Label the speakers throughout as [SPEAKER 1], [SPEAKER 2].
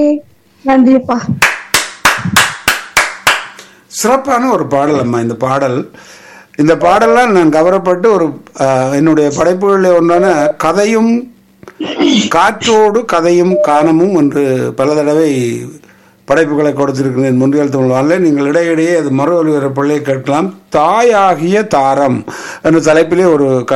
[SPEAKER 1] நன்றிப்பா
[SPEAKER 2] சிறப்பான ஒரு பாடல் அம்மா இந்த பாடல் இந்த பாடல்லாம் நான் கவரப்பட்டு ஒரு அஹ், என்னுடைய படைப்புகளில் ஒன்றான கதையும் காற்றோடு கதையும் காணமும் என்று பல தடவை படைப்புகளை கொடுத்திருக்கிறேன் முன்றியல் தமிழ் வாழ்ல நீங்கள் இடையிடையே அது மறு ஒலிபரப்பிள்ளை கேட்கலாம் தாயாகிய தாரம் என்ற தலைப்பிலே ஒரு க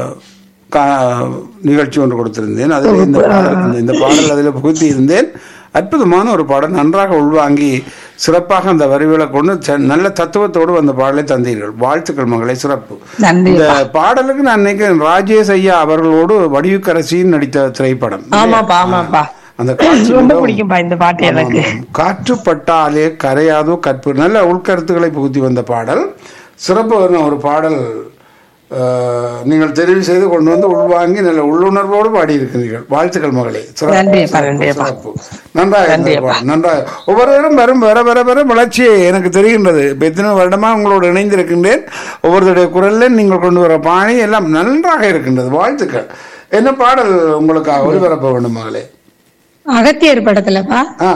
[SPEAKER 2] கா- நிகழ்ச்சி ஒன்று கொடுத்திருந்தேன் அதில் இந்த பாடல் இந்த- இந்த பாடல் அதில் புகுத்தி இருந்தேன் அற்புதமான ஒரு பாடல் நன்றாக உள்வாங்கி சிறப்பாக அந்த வரிகளை கொண்டு ச- நல்ல தத்துவத்தோடு அந்த பாடலை தந்தீர்கள் வாழ்த்துக்கள் மகளே சிறப்பு
[SPEAKER 1] நன்றி
[SPEAKER 2] இந்த பாடலுக்கு நான் நினைக்கிறேன் ராஜேஷ் ஐயா அவர்களோடு வடிவுக்கரசியும் நடித்த திரைப்படம்
[SPEAKER 1] ஆமாப்பா ஆமாப்பா
[SPEAKER 2] அந்த காட்சி
[SPEAKER 1] ரொம்ப
[SPEAKER 2] மிகவும்
[SPEAKER 1] பிடிக்கும்பா இந்த பாட்டு எனக்கு
[SPEAKER 2] காற்று பட்டாலே கரையாதோ கற்பு நல்ல உள்கருத்துக்களை புகுத்தி வந்த பாடல் சிறப்பு ஒரு பாடல் அஹ், நீங்கள் தெரிவு செய்து கொண்டு வந்து உள்வாங்கி நல்ல உள்ளுணர்வோடு பாடியிருக்கிறீர்கள் வாழ்த்துக்கள் மகளே சிறப்பு,
[SPEAKER 1] நன்றிப்பா,
[SPEAKER 2] சிறப்பு,
[SPEAKER 1] நன்றிப்பா.
[SPEAKER 2] சிறப்பு. நன்றாக இருந்தது
[SPEAKER 1] நன்றிப்பா.
[SPEAKER 2] பாடல், நன்றாக ஒவ்வொருவரும் வரும் வர வர வர வளர்ச்சி எனக்கு தெரிகின்றது இப்ப எத்தனை வருடமா உங்களோடு இணைந்திருக்கின்றேன் ஒவ்வொருத்தருடைய குரல்ல நீங்கள் கொண்டு வர பாணி எல்லாம் நன்றாக இருக்கின்றது வாழ்த்துக்கள் என்ன பாடல் உங்களுக்கு ஒளிபரப்ப வேண்டும் மகளே
[SPEAKER 1] அகத்தியர் படத்துலப்பா
[SPEAKER 2] ஆ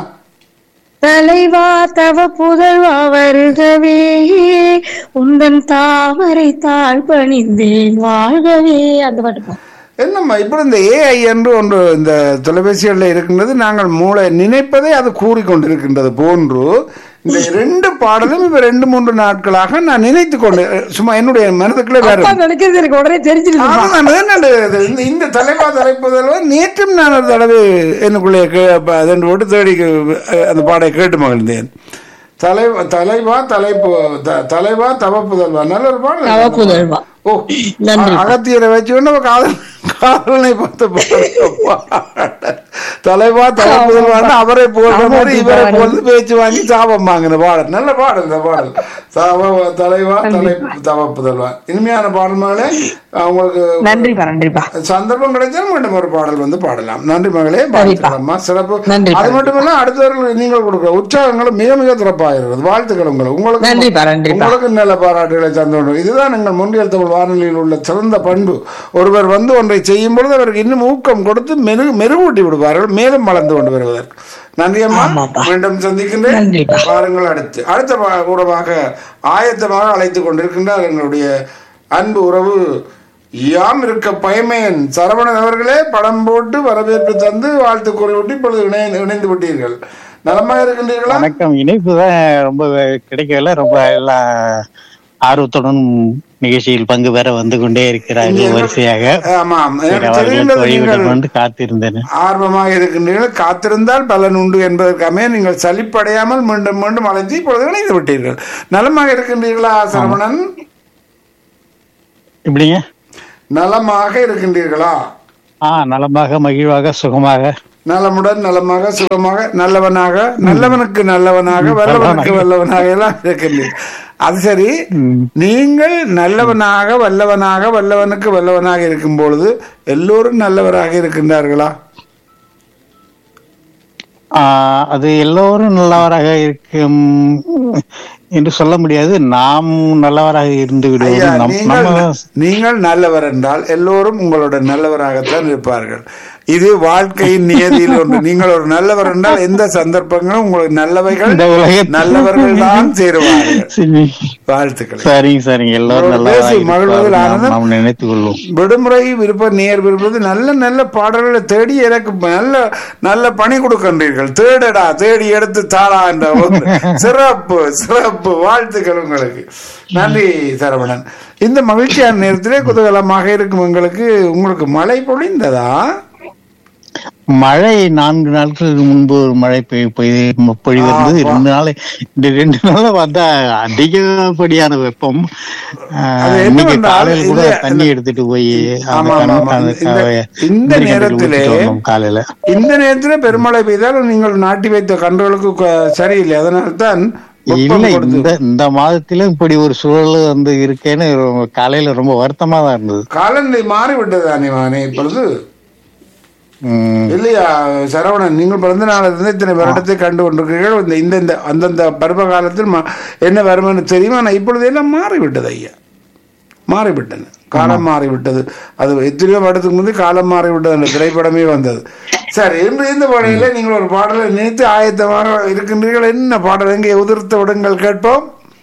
[SPEAKER 1] தலைவா தவ புதல்வா வருகவே உந்தன் தாமரை தாழ் பணிந்தேன் வாழ்கவே அந்த பாட்டுப்பா
[SPEAKER 2] என்னம்மா இப்படி இந்த ஏஐ என்று ஒன்று இந்த தொலைபேசிகளில் இருக்கின்றது நாங்கள் மூளை நினைப்பதை அது கூறிக்கொண்டிருக்கின்றது போன்று இந்த ரெண்டு பாடலும் இப்ப ரெண்டு மூன்று நாட்களாக நான் நினைத்து கொண்டு சும்மா என்னுடைய மனதுக்குள்ளே வேற
[SPEAKER 1] அப்பா நினைக்கிறது எனக்கு உடனே தெரிஞ்சிருப்பா
[SPEAKER 2] ஆமாம், அதுதான் நான் இது- இந்த- இந்த தலைவா தலைப்புதல்வா நேற்றும் நான் ஒரு தடவை எனக்குள்ளே கே- ப- அதன் போட்டு தேடி அஹ், அந்த பாடை கேட்டு மகிழ்ந்தேன் தலைவா தலைவா தலைப்பு த- தலைவா தவப்புதல்வா நல்ல ஒரு பாடல்
[SPEAKER 1] தவ புதல்வா
[SPEAKER 2] ஓ
[SPEAKER 1] நன்றி.
[SPEAKER 2] அ- அகத்தியரை வச்சு கொண்டு நம்ம காதல் காதலனை பார்த்து பாடல். தலைவா தவப்புதல்வான்னு அவரை போன்ற மாதிரி இவரை போல பேச்சு வாங்கி சாபம் வாங்கின பாடல் நல்ல பாடல் இந்த பாடல் தவ தலைவா தலை தவப்புதல்வா இனிமையான பாடல் மகளே அவங்களுக்கு
[SPEAKER 1] நன்றிப்பா நன்றிப்பா
[SPEAKER 2] சந்தர்ப்பம் கிடைச்சால் மீண்டும் ஒரு பாடல் வந்து பாடலாம் நன்றி மகளே வாழ்த்துக்களம்மா சிறப்பு
[SPEAKER 1] நன்றிப்பா.
[SPEAKER 2] அது மட்டுமல்ல அடுத்தவர்கள் நீங்கள் கொடுக்குற உற்சாகங்களும் மிக மிக சிறப்பாக இருக்கிறது வாழ்த்துக்கள் உங்களுக்கு உங்களுக்கு
[SPEAKER 1] நன்றிப்பா நன்றிப்பா
[SPEAKER 2] உங்களுக்கு நல்ல பாராட்டுகளை தந்து இதுதான் எங்கள் முன்னியல் தமிழ் வானொலியில் உள்ள சிறந்த பண்பு ஒருவர் வந்து ஒன்றை செய்யும் பொழுது அவருக்கு இன்னும் ஊக்கம் கொடுத்து மெரு மெருகூட்டி விடுவார்கள் மேலும் வளர்ந்து கொண்டு வருவதற்கு நன்றி அம்மா
[SPEAKER 1] ஆமாப்பா.
[SPEAKER 2] மீண்டும் சந்திக்கின்றேன்
[SPEAKER 1] நன்றிப்பா.
[SPEAKER 2] பாருங்கள் அடுத்து அடுத்த பா- உறவாக ஆயத்தமாக அழைத்துக் கொண்டிருக்கின்றார் எங்களுடைய அன்பு உறவு யாம் இருக்க பயமேன் சரவணன் அவர்களே படம் போட்டு வரவேற்பு தந்து வாழ்த்து கூறிவிட்டு இப்பொழுது இணை- இணைந்து விட்டீர்கள் நலமா இருக்கின்றீர்களா
[SPEAKER 3] வணக்கம் இணைப்பு தான் ரொம்ப கிடைக்கல ரொம்ப எல்லாம் ஆர்வத்துடன் நிகழ்ச்சியில் பங்கு பெற வந்து கொண்டே இருக்கிறார்கள் வரிசையாக
[SPEAKER 2] ஆமாம்
[SPEAKER 3] சரி,
[SPEAKER 2] எனக்கு
[SPEAKER 3] அவர்களுக்கு
[SPEAKER 2] தெரிகின்றது
[SPEAKER 3] வழிவிட
[SPEAKER 2] நீங்கள்
[SPEAKER 3] கொண்டு காத்திருந்தேன்
[SPEAKER 2] ஆர்வமாக இருக்கின்றீர்கள் காத்திருந்தால் பலன் உண்டு என்பதற்காமே நீங்கள் சலிப்படையாமல் மீண்டும் மீண்டும் அழைத்து இப்பொழுது இணைந்து விட்டீர்கள் நலமாக இருக்கின்றீர்களா சரவணன்
[SPEAKER 3] இப்படிங்க
[SPEAKER 2] நலமாக இருக்கின்றீர்களா
[SPEAKER 3] ஆ நலமாக மகிழ்வாக சுகமாக
[SPEAKER 2] நலமுடன் நலமாக சுகமாக நல்லவனாக நல்லவனுக்கு நல்லவனாக வல்லவனுக்கு வல்லவனாக எல்லாம் இருக்கின்றீர்கள் அது சரி நீங்கள் நல்லவனாக வல்லவனாக வல்லவனுக்கு வல்லவனாக இருக்கும் பொழுது எல்லோரும் நல்லவராக இருக்கின்றார்களா
[SPEAKER 3] ஆ, அது எல்லோரும் நல்லவராக இருக்கும் என்று சொல்ல முடியாது நாம் நல்லவராக இருந்து
[SPEAKER 2] ஐயா
[SPEAKER 3] விடுவோம் நம்-
[SPEAKER 2] நீங்கள்
[SPEAKER 3] நம்ம
[SPEAKER 2] நீங்கள் நல்லவர் என்றால் எல்லோரும் உங்களோட நல்லவராகத்தான் இருப்பார்கள் இது வாழ்க்கையின் நியதியில் ஒன்று நீங்கள் ஒரு நல்லவர் என்றால் எந்த சந்தர்ப்பங்களும் உங்களுக்கு நல்லவைகள்
[SPEAKER 3] இந்த உலகத்தில்
[SPEAKER 2] நல்லவர்கள் தான் சேருவார்கள்
[SPEAKER 3] சரி.
[SPEAKER 2] வாழ்த்துக்கள்
[SPEAKER 3] சரிங்க சரிங்க எல்லோரும்
[SPEAKER 2] உங்களோட
[SPEAKER 3] நல்லவராக
[SPEAKER 2] பேசி மகிழ்வதில்
[SPEAKER 3] இருப்பார்கள். நாம்
[SPEAKER 2] ஆனந்தம்.
[SPEAKER 3] நாம் நினைத்துக் கொள்வோம்
[SPEAKER 2] விடுமுறை விருப்பம் நேர் விருப்பது நல்ல நல்ல பாடல்களை தேடி எனக்கு நல்ல நல்ல பணி கொடுக்கின்றீர்கள் தேடடா தேடி எடுத்து தாடா என்ற ஒன்று சிறப்பு சிறப்பு வாழ்த்துக்கள் உங்களுக்கு நன்றி சரவணன் இந்த மகிழ்ச்சியான நேரத்திலே குதூகலமாக இருக்கும் எங்களுக்கு உங்களுக்கு மழை பொழிந்ததா
[SPEAKER 3] மழை நான்கு நாட்களுக்கு முன்பு ஒரு மழை பெய்- பெய்- பொழிவிருந்தது
[SPEAKER 2] ஆமா.
[SPEAKER 3] ரெண்டு நாள் இந்த ரெண்டு நாள் வந்தா அதிகப்படியான வெப்பம் ஆஹ்,
[SPEAKER 2] அது
[SPEAKER 3] இன்னைக்கு
[SPEAKER 2] என்னவென்றால்
[SPEAKER 3] காலையில கூட
[SPEAKER 2] இது-
[SPEAKER 3] தண்ணி எடுத்துட்டு போய் அந்த
[SPEAKER 2] ஆமா, ஆமா,
[SPEAKER 3] கண்-
[SPEAKER 2] ஆமா.
[SPEAKER 3] அந்த
[SPEAKER 2] இந்த-
[SPEAKER 3] க-
[SPEAKER 2] இந்த
[SPEAKER 3] முந்திரி கண்ணுல
[SPEAKER 2] நேரத்திலே-
[SPEAKER 3] ஊத்திட்டு வந்தோம் காலையில
[SPEAKER 2] இந்த நேரத்தில் பெருமழை பெய்தால் நீங்கள் நாட்டி வைத்த கன்றுகளுக்கு க- சரியில்லை அதனால்தான் வெப்பம்
[SPEAKER 3] இல்ல
[SPEAKER 2] கொடுத்து-
[SPEAKER 3] இந்த இந்த மாதத்திலும் இப்படி ஒரு சூழல் வந்து இருக்கேன்னு ரொம்ப- காலையில ரொம்ப வருத்தமா தான் இருந்தது
[SPEAKER 2] காலநிலை மாறிவிட்டது அனிமானே இப்பொழுது
[SPEAKER 3] உம்
[SPEAKER 2] இல்லையா சரவணன் நீங்கள் பிறந்த நாளிலிருந்து இத்தனை வருடத்தை கண்டு கொண்டிருக்கிறீர்கள் இந்த இந்த இந்த அந்தந்த பருவ காலத்தில் ம- என்ன வருமானு தெரியுமா நான் இப்பொழுது எல்லாம் மாறிவிட்டது ஐயா மாறிவிட்டன காலம் மாறிவிட்டது அது எத்தனையோ வருடத்துக்கு முந்தைய காலம் மாறிவிட்டது அந்த திரைப்படமே வந்தது சரி இன்று இந்த பாடலில் நீங்கள் ஒரு பாடலை நினைத்து ஆயத்தமாக இருக்கின்றீர்கள் என்ன பாடல் எங்கே உதிர்த்து விடுங்கள் கேட்போம்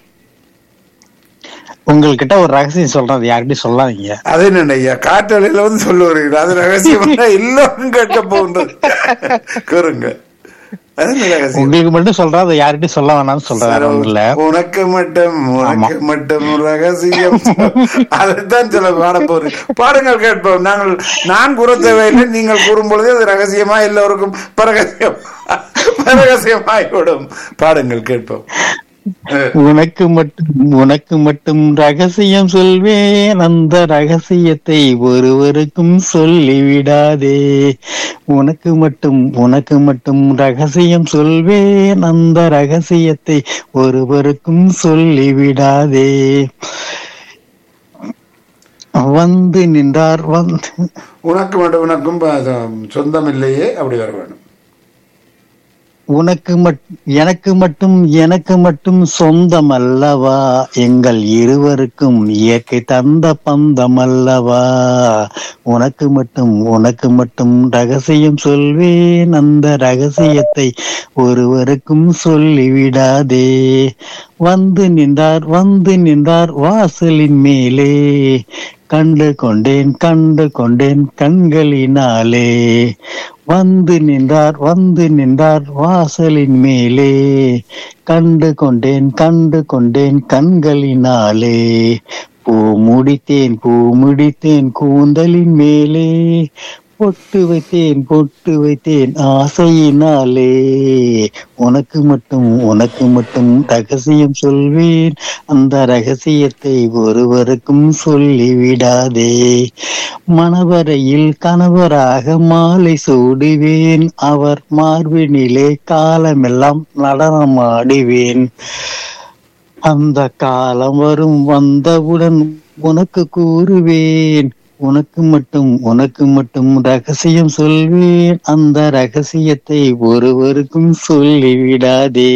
[SPEAKER 3] உங்கள்கிட்ட ஒரு ரகசியம் சொல்றேன் அது யார்கிட்டயும் சொல்லாதீங்க
[SPEAKER 2] அது என்ன ஐயா காற்றலையில வந்து சொல்லுவீர்கள் அது ரகசியம் எல்லோரும் கேட்க போகின்றது கூறுங்க அது என்ன ரகசியம்
[SPEAKER 3] உங்களுக்கு மட்டும் சொல்றேன் அதை யார்கிட்டயும் சொல்ல வேணாம்னு சொல்றேன் வேற ஒண்ணும் இல்ல
[SPEAKER 2] உனக்கு மட்டும் உனக்கு மட்டும் ரகசியம் அதைத்தான் சொல்ல பாட போறேன் பாடுங்கள் கேட்போம் நாங்கள் நான் கூற தேவையில்லை நீங்கள் கூறும் பொழுது அது ரகசியமா எல்லோருக்கும் பரகசியம் பரகசியமாகிவிடும் பாடுங்கள் கேட்போம் அஹ்,
[SPEAKER 3] உனக்கு மட்டும் உனக்கு மட்டும் ரகசியம் சொல்வேன் அந்த ரகசியத்தை ஒருவருக்கும் சொல்லிவிடாதே உனக்கு மட்டும் உனக்கு மட்டும் ரகசியம் சொல்வேன் அந்த ரகசியத்தை ஒருவருக்கும் சொல்லிவிடாதே வந்து நின்றார் வந்து
[SPEAKER 2] உனக்கு மட்டும் உனக்கும் ப- சொந்தம் இல்லையே அப்படி வர வேணும்
[SPEAKER 3] உனக்கு மட் எனக்கு மட்டும் எனக்கு மட்டும் சொந்தம் அல்லவா எங்கள் இருவருக்கும் இயற்கை தந்த பந்தம் அல்லவா உனக்கு மட்டும் உனக்கு மட்டும் ரகசியம் சொல்வேன் அந்த ரகசியத்தை ஒருவருக்கும் சொல்லிவிடாதே வந்து நின்றார் வந்து நின்றார் வாசலின் மேலே கண்டு கொண்டேன் கண்டு கொண்டேன் கண்களினாலே வந்து நின்றார் வந்து நின்றார் வாசலின் மேலே கண்டு கொண்டேன் கண்டு கொண்டேன் கண்களினாலே பூ முடித்தேன் பூ முடித்தேன் கூந்தலின் மேலே பொட்டு வைத்தேன் பொட்டு வைத்தேன் ஆசையினாலே உனக்கு மட்டும் உனக்கு மட்டும் ரகசியம் சொல்வேன் அந்த ரகசியத்தை ஒருவருக்கும் சொல்லிவிடாதே மணவரையில் கணவராக மாலை சூடுவேன் அவர் மார்பினிலே காலமெல்லாம் நடனமாடுவேன் அந்த காலம் வரும் வந்தவுடன் உனக்கு கூறுவேன் உனக்கு மட்டும் உனக்கு மட்டும் ரகசியம் சொல்வேன் அந்த ரகசியத்தை ஒருவருக்கும் சொல்லிவிடாதே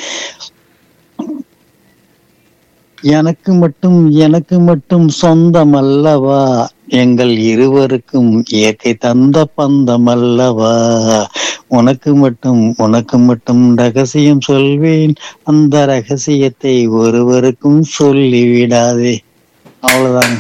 [SPEAKER 3] எனக்கு மட்டும் எனக்கு மட்டும் சொந்தம் அல்லவா எங்கள் இருவருக்கும் இயற்கை தந்த பந்தம் அல்லவா உனக்கு மட்டும் உனக்கு மட்டும் ரகசியம் சொல்வேன் அந்த ரகசியத்தை ஒருவருக்கும் சொல்லிவிடாதே அவ்வளவுதான்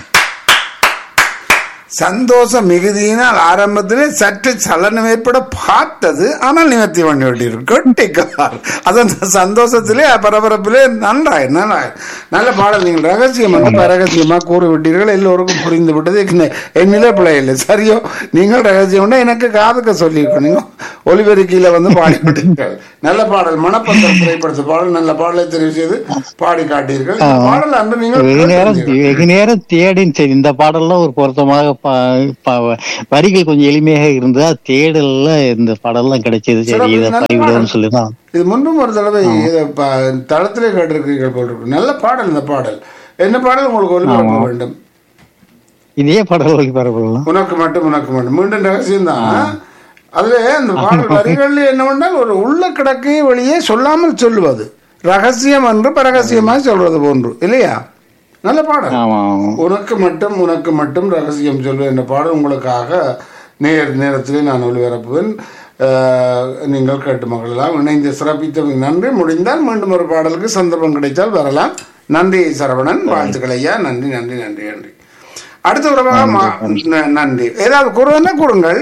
[SPEAKER 2] சந்தோஷ மிகுதியினால் ஆரம்பத்திலே சற்று சலனம் ஏற்பட பார்த்தது ஆனால் நிவர்த்தி பண்ணி விட்டீர்கள் கொட்டிக்கார் அது அந்த சந்தோஷத்திலே பரபரப்பிலே நன்றாய் நன்றாய் நல்ல பாடல் நீங்கள் ரகசியம் வந்து ரகசியமாக கூறி விட்டீர்கள் எல்லோருக்கும் புரிந்து விட்டது என்ன- என்னிலே பிள்ளை இல்லை சரியோ நீங்கள் ரகசியம்னா எனக்கு காதுக்க சொல்லியிருக்கோம் நீங்கள் ஒலிபெருக்கியில வந்து பாடி விட்டீர்கள் நல்ல பாடல் மணப்பந்தல் திரைப்படத்து பாடல் நல்ல பாடலை தெரிவு செய்து பாடி காட்டீர்கள் இந்த பாடல் அன்று நீங்கள்
[SPEAKER 3] வெகு நேரம்
[SPEAKER 2] கேட்டிருந்தீர்கள்.
[SPEAKER 3] வெகு நேரம் தேடி சரி இந்த பாடல்லாம் ஒரு பொருத்தமாக ப- ப- வரிகள் கொஞ்சம் எளிமையாக இருந்ததா தேடல்ல இந்த பாடல்லாம் கிடைச்சது சரி
[SPEAKER 2] சிறப்பு,
[SPEAKER 3] இதை
[SPEAKER 2] நல்ல
[SPEAKER 3] பதிவிடுவோம்னு சொல்லிதான்
[SPEAKER 2] இது முன்னும் ஒரு தடவை இதை ப- தளத்திலே கேட்டிருக்கிறீர்கள் போல் இருக்கு நல்ல பாடல் இந்த பாடல் என்ன பாடல் உங்களுக்கு ஒளிபரப்ப வேண்டும்
[SPEAKER 3] இதே பாடல் ஒளிபரப்பலாம்
[SPEAKER 2] உனக்கு மட்டும் உனக்கு மட்டும் மீண்டும் ரகசியம் தான் அதுல அந்த பாடல் வரிகள் என்னவென்றால் ஒரு உள்ள கிடக்கை வெளியே சொல்லாமல் சொல்லுவது ரகசியம் என்று பரகசியமாய் சொல்றது போன்று இல்லையா நல்ல பாடல்
[SPEAKER 3] ஆமா
[SPEAKER 2] உனக்கு மட்டும் உனக்கு மட்டும் ரகசியம் சொல்லு என்ற பாடல் உங்களுக்காக நேர் நேரத்திலே நான் ஒளிபரப்புவேன் அஹ், நீங்கள் கேட்டு மகளெல்லாம் இணைந்து சிறப்பித்தவங்க நன்றி முடிந்தால் மீண்டும் ஒரு பாடலுக்கு சந்தர்ப்பம் கிடைத்தால் வரலாம் நன்றி சரவணன் வாழ்த்துக்கள் ஐயா நன்றி நன்றி நன்றி நன்றி அடுத்த உறவாக மா- ந- நன்றி ஏதாவது கூறுவதுன்னா கூறுங்கள்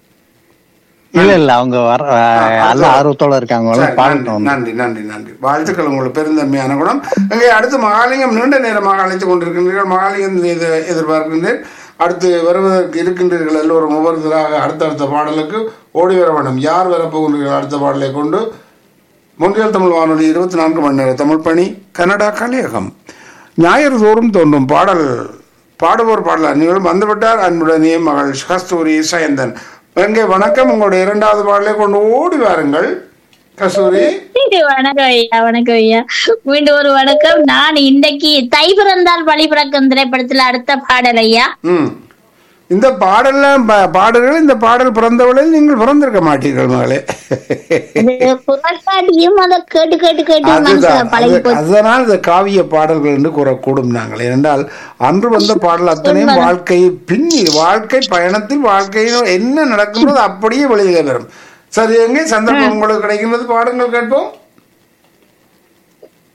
[SPEAKER 3] இல்ல இல்ல அவங்க வர நல்ல ஆர்வத்தோட இருக்காங்க
[SPEAKER 2] சரி, நன்றி,
[SPEAKER 3] பாடட்டும்
[SPEAKER 2] நன்றி நன்றி நன்றி வாழ்த்துக்கள் உங்களுக்கு பெருந்தன்மையான குணம் அங்கே அடுத்து மகாலிங்கம் நீண்ட நேரமாக அழைத்துக் கொண்டிருக்கின்றீர்கள் மகாலிங்கம் இதை எதிர்பார்க்கின்றேன் அடுத்து வருவதற்கு இருக்கின்றீர்கள் எல்லோரும் ஒவ்வொருத்தராக அடுத்தடுத்த பாடலுக்கு ஓடி வர வேண்டும் யார் வரப்போகின்றீர்கள் அடுத்த பாடலை கொண்டு முன்றியல் தமிழ் வானொலி இருபத்தி நான்கு மணி நேர தமிழ் பணி கனடா கலையகம் ஞாயிறு தோறும் தோன்றும் பாடல் பாடுவோர் பாடல் நீங்களும் வந்துவிட்டார் அன்புடனே மகள் கஸ்தூரி சயந்தன் எங்கே வணக்கம் உங்களுடைய இரண்டாவது பாடலை கொண்டு ஓடி வாருங்கள் கஸ்தூரி
[SPEAKER 4] வணக்கம் ஐயா வணக்கம் ஐயா மீண்டும் ஒரு வணக்கம் நான் இன்றைக்கு தை பிறந்தால் வழி பிறக்கும் திரைப்படத்துல அடுத்த பாடல் ஐயா
[SPEAKER 2] ம் இந்த பாடல்லாம் பா- பாடல்கள் இந்த பாடல் பிறந்தவளில் நீங்கள் பிறந்திருக்க மாட்டீர்கள் மகளே
[SPEAKER 4] அது புறக்காட்டியும் அதை கேட்டு கேட்டு கேட்டு மனசுல
[SPEAKER 2] அதுதான்
[SPEAKER 4] பழகி
[SPEAKER 2] அது-
[SPEAKER 4] போச்சு
[SPEAKER 2] அதனால் இந்த காவிய பாடல்கள் என்று கூறக்கூடும் நாங்கள் ஏனென்றால் அன்று வந்த பாடல் அத்தனையும் வாழ்க்கையை பின்னி வாழ்க்கை பயணத்தில் வாழ்க்கையில் என்ன நடக்கின்றது அப்படியே வெளியில வரும் சரி எங்கே சந்தர்ப்பம் உங்களுக்கு கிடைக்கின்றது பாடுங்கள் கேட்போம்